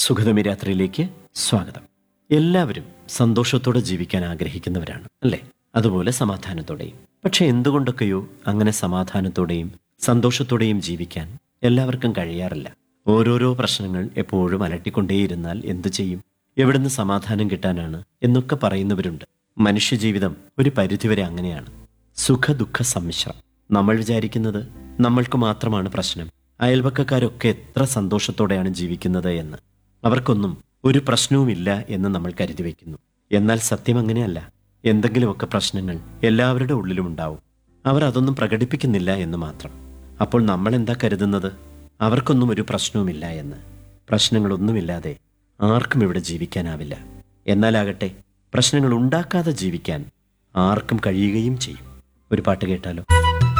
സുഖതമി രാത്രിയിലേക്ക് സ്വാഗതം എല്ലാവരും സന്തോഷത്തോടെ ജീവിക്കാൻ ആഗ്രഹിക്കുന്നവരാണ് അല്ലേ അതുപോലെ സമാധാനത്തോടെയും പക്ഷെ എന്തുകൊണ്ടൊക്കെയോ അങ്ങനെ സമാധാനത്തോടെയും സന്തോഷത്തോടെയും ജീവിക്കാൻ എല്ലാവർക്കും കഴിയാറില്ല ഓരോരോ പ്രശ്നങ്ങൾ എപ്പോഴും അലട്ടിക്കൊണ്ടേയിരുന്നാൽ എന്തു ചെയ്യും എവിടുന്ന് സമാധാനം കിട്ടാനാണ് എന്നൊക്കെ പറയുന്നവരുണ്ട് മനുഷ്യജീവിതം ഒരു പരിധിവരെ അങ്ങനെയാണ് സുഖ ദുഃഖ സമ്മിശ്രം നമ്മൾ വിചാരിക്കുന്നത് നമ്മൾക്ക് മാത്രമാണ് പ്രശ്നം അയൽവക്കക്കാരൊക്കെ എത്ര സന്തോഷത്തോടെയാണ് ജീവിക്കുന്നത് എന്ന് അവർക്കൊന്നും ഒരു പ്രശ്നവുമില്ല എന്ന് നമ്മൾ കരുതി വയ്ക്കുന്നു എന്നാൽ സത്യം അങ്ങനെയല്ല എന്തെങ്കിലുമൊക്കെ പ്രശ്നങ്ങൾ എല്ലാവരുടെ ഉള്ളിലും ഉണ്ടാവും അവർ അതൊന്നും പ്രകടിപ്പിക്കുന്നില്ല എന്ന് മാത്രം അപ്പോൾ നമ്മൾ എന്താ കരുതുന്നത് അവർക്കൊന്നും ഒരു പ്രശ്നവുമില്ല എന്ന് പ്രശ്നങ്ങളൊന്നുമില്ലാതെ ആർക്കും ഇവിടെ ജീവിക്കാനാവില്ല എന്നാലാകട്ടെ പ്രശ്നങ്ങൾ ഉണ്ടാക്കാതെ ജീവിക്കാൻ ആർക്കും കഴിയുകയും ചെയ്യും ഒരു പാട്ട് കേട്ടാലോ